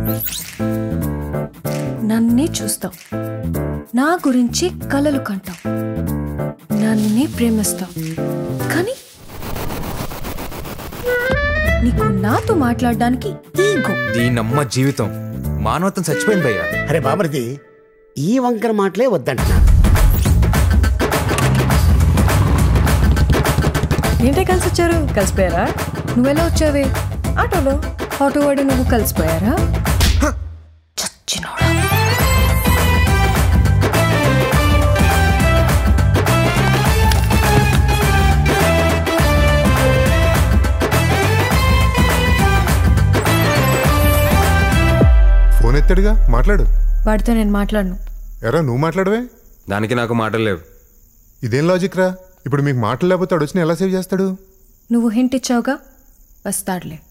నన్నే చూస్తావు నా గురించి కలలు కంటావు నన్నే ప్రేమిస్తావు కానీ నీకు నాతో మాట్లాడడానికి ఈగో దీనమ్మ జీవితం మానవత్వం చచ్చిపోయింది భయ్యా అరే బాబర్ది ఈ వంకర మాటలే వద్దంటున్నా ఏంటే కలిసి వచ్చారు కలిసిపోయారా నువ్వెలా వచ్చావే ఆటోలో ఆటో వాడి నువ్వు కలిసిపోయారా చచ్చినోడా ఫోన్ ఎత్తాడుగా మాట్లాడు వాడితో నేను మాట్లాడను ఎరా నువ్వు మాట్లాడవే దానికి నాకు మాటలు లేవు ఇదేం లాజిక్ రా ఇప్పుడు మీకు మాటలు లేకపోతే అడొచ్చిన ఎలా సేవ్ చేస్తాడు నువ్వు హింట్ ఇచ్చావుగా వస్తాడులే